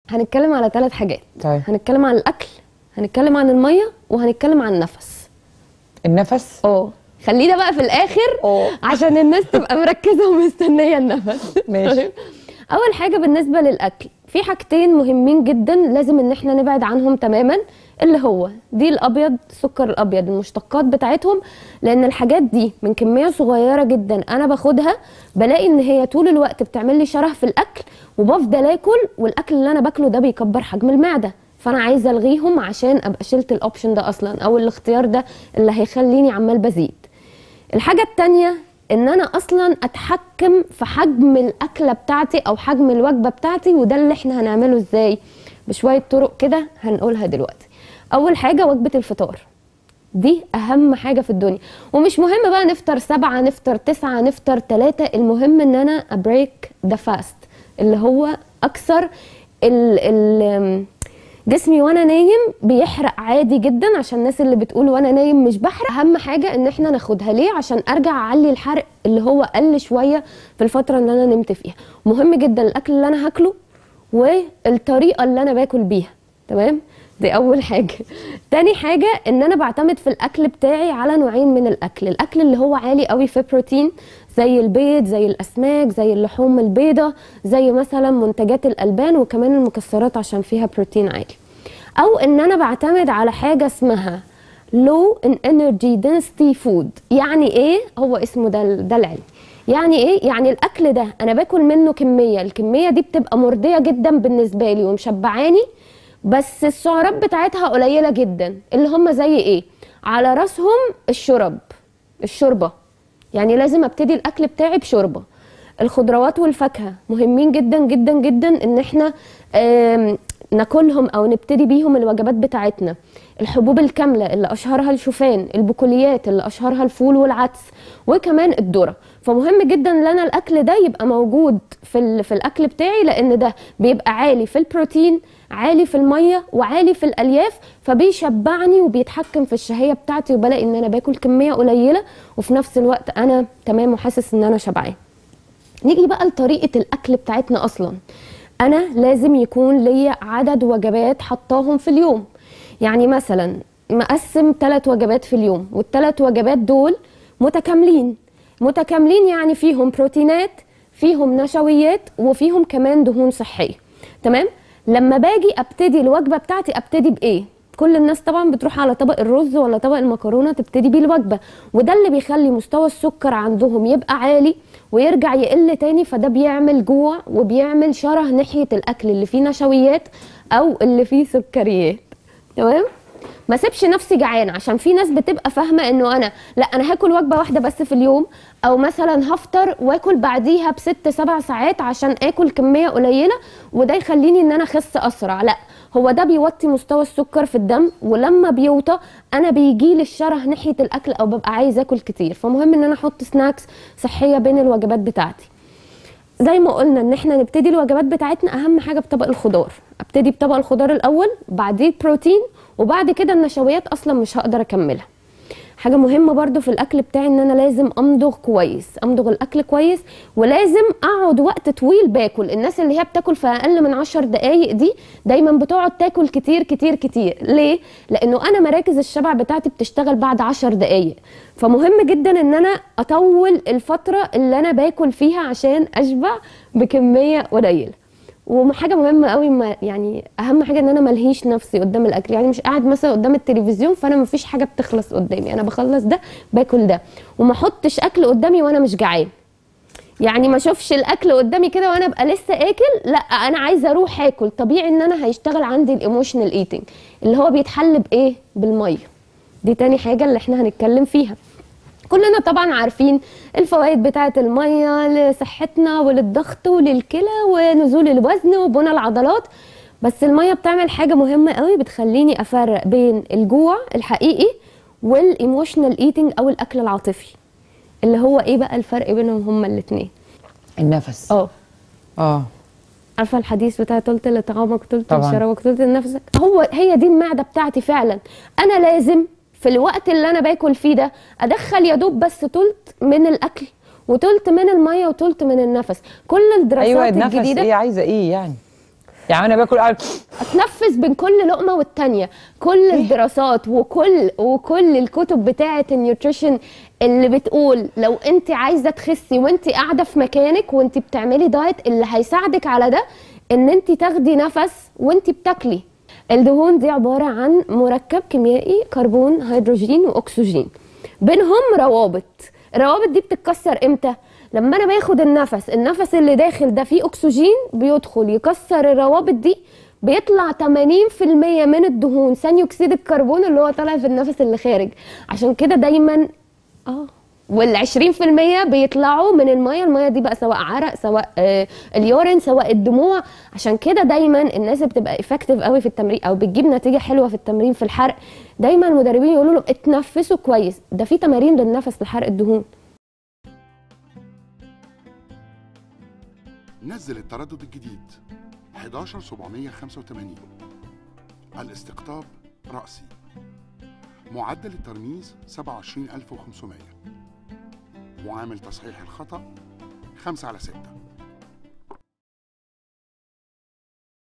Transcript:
هنتكلم على ثلاث حاجات طيب هنتكلم عن الاكل هنتكلم عن الميه وهنتكلم عن النفس النفس اه خلينا بقى في الاخر اه. عشان الناس تبقى مركزه ومستنيه النفس ماشي. طيب. اول حاجه بالنسبه للاكل في حاجتين مهمين جدا لازم ان احنا نبعد عنهم تماما اللي هو دي الابيض السكر الابيض المشتقات بتاعتهم لان الحاجات دي من كميه صغيره جدا انا باخدها بلاقي ان هي طول الوقت بتعمل لي شره في الاكل وبفضل اكل والاكل اللي انا باكله ده بيكبر حجم المعده فانا عايزه الغيهم عشان ابقى شلت الاوبشن ده اصلا او الاختيار ده اللي هيخليني عمال بزيد الحاجة التانية ان انا اصلا اتحكم في حجم الاكلة بتاعتي او حجم الوجبة بتاعتي وده اللي احنا هنعمله ازاي بشوية طرق كده هنقولها دلوقتي اول حاجة وجبة الفطار دي اهم حاجة في الدنيا ومش مهم بقى نفطر سبعة نفطر تسعة نفطر تلاتة المهم ان انا ابريك ذا فاست اللي هو اكثر ال ال جسمي وانا نايم بيحرق عادي جدا عشان الناس اللي بتقول وانا نايم مش بحرق اهم حاجه ان احنا ناخدها ليه عشان ارجع اعلي الحرق اللي هو قل شويه في الفتره اللي انا نمت فيها مهم جدا الاكل اللي انا هاكله والطريقه اللي انا باكل بيها تمام دي اول حاجه تاني حاجه ان انا بعتمد في الاكل بتاعي على نوعين من الاكل الاكل اللي هو عالي قوي في بروتين زي البيض زي الاسماك زي اللحوم البيضاء زي مثلا منتجات الالبان وكمان المكسرات عشان فيها بروتين عالي او ان انا بعتمد على حاجه اسمها low in energy density food يعني ايه هو اسمه ده ده العلم يعني ايه يعني الاكل ده انا باكل منه كميه الكميه دي بتبقى مرضيه جدا بالنسبه لي ومشبعاني بس السعرات بتاعتها قليله جدا اللي هم زي ايه على راسهم الشرب الشوربه يعني لازم ابتدي الاكل بتاعي بشوربه الخضروات والفاكهه مهمين جدا جدا جدا ان احنا آم، ناكلهم او نبتدي بيهم الوجبات بتاعتنا الحبوب الكامله اللي اشهرها الشوفان البقوليات اللي اشهرها الفول والعدس وكمان الذره فمهم جدا ان انا الاكل ده يبقى موجود في ال- في الاكل بتاعي لان ده بيبقى عالي في البروتين عالي في الميه وعالي في الالياف فبيشبعني وبيتحكم في الشهيه بتاعتي وبلاقي ان انا باكل كميه قليله وفي نفس الوقت انا تمام وحاسس ان انا شبعان نيجي بقى لطريقه الاكل بتاعتنا اصلا انا لازم يكون ليا عدد وجبات حطاهم في اليوم يعني مثلا مقسم ثلاث وجبات في اليوم والثلاث وجبات دول متكاملين متكاملين يعني فيهم بروتينات فيهم نشويات وفيهم كمان دهون صحيه تمام لما باجي ابتدي الوجبه بتاعتي ابتدي بايه كل الناس طبعا بتروح على طبق الرز ولا طبق المكرونه تبتدي بيه الوجبه وده اللي بيخلي مستوى السكر عندهم يبقى عالي ويرجع يقل تاني فده بيعمل جوع وبيعمل شره ناحيه الاكل اللي فيه نشويات او اللي فيه سكريات تمام ما سيبش نفسي جعان عشان في ناس بتبقى فاهمه انه انا لا انا هاكل وجبه واحده بس في اليوم او مثلا هفطر واكل بعديها بست سبع ساعات عشان اكل كميه قليله وده يخليني ان انا اخس اسرع لا هو ده بيوطي مستوى السكر في الدم ولما بيوطى انا بيجي لي الشره ناحيه الاكل او ببقى عايز اكل كتير فمهم ان انا احط سناكس صحيه بين الوجبات بتاعتي زي ما قلنا ان احنا نبتدي الوجبات بتاعتنا اهم حاجه بطبق الخضار ابتدي بطبق الخضار الاول بعديه البروتين وبعد كده النشويات اصلا مش هقدر اكملها حاجه مهمه برضو في الاكل بتاعي ان انا لازم امضغ كويس امضغ الاكل كويس ولازم اقعد وقت طويل باكل الناس اللي هي بتاكل في اقل من عشر دقايق دي دايما بتقعد تاكل كتير كتير كتير ليه لانه انا مراكز الشبع بتاعتي بتشتغل بعد عشر دقايق فمهم جدا ان انا اطول الفتره اللي انا باكل فيها عشان اشبع بكميه قليله وحاجه مهمه قوي ما يعني اهم حاجه ان انا ملهيش نفسي قدام الاكل يعني مش قاعد مثلا قدام التلفزيون فانا مفيش حاجه بتخلص قدامي انا بخلص ده باكل ده وما احطش اكل قدامي وانا مش جعان يعني ما اشوفش الاكل قدامي كده وانا ابقى لسه اكل لا انا عايزه اروح اكل طبيعي ان انا هيشتغل عندي الايموشنال ايتنج اللي هو بيتحل بايه بالميه دي تاني حاجه اللي احنا هنتكلم فيها كلنا طبعا عارفين الفوائد بتاعه الميه لصحتنا وللضغط وللكلى ونزول الوزن وبنى العضلات بس الميه بتعمل حاجه مهمه قوي بتخليني افرق بين الجوع الحقيقي والايموشنال ايتنج او الاكل العاطفي اللي هو ايه بقى الفرق بينهم هما الاثنين النفس اه اه عارفه الحديث بتاع تلت لطعامك تلت طبعاً. لشرابك تلت لنفسك هو هي دي المعده بتاعتي فعلا انا لازم في الوقت اللي انا باكل فيه ده ادخل يا دوب بس تلت من الاكل وتلت من الميه وتلت من النفس كل الدراسات ايوه النفس الجديده ايه عايزه ايه يعني يعني انا باكل قاعد اتنفس بين كل لقمه والتانيه كل الدراسات وكل وكل الكتب بتاعه النيوتريشن اللي بتقول لو انت عايزه تخسي وانت قاعده في مكانك وانت بتعملي دايت اللي هيساعدك على ده ان انت تاخدي نفس وانت بتاكلي الدهون دي عباره عن مركب كيميائي كربون هيدروجين واكسجين بينهم روابط الروابط دي بتتكسر امتى لما انا باخد النفس النفس اللي داخل ده فيه اكسجين بيدخل يكسر الروابط دي بيطلع 80% من الدهون ثاني اكسيد الكربون اللي هو طالع في النفس اللي خارج عشان كده دايما اه وال 20% بيطلعوا من الميه الميه دي بقى سواء عرق سواء آه اليورين سواء الدموع عشان كده دايما الناس اللي بتبقى افكتيف قوي في التمرين او بتجيب نتيجه حلوه في التمرين في الحرق دايما المدربين يقولوا لهم اتنفسوا كويس ده في تمارين للنفس لحرق الدهون نزل التردد الجديد 11785 الاستقطاب رأسي معدل الترميز 27500 معامل تصحيح الخطأ 5 على 6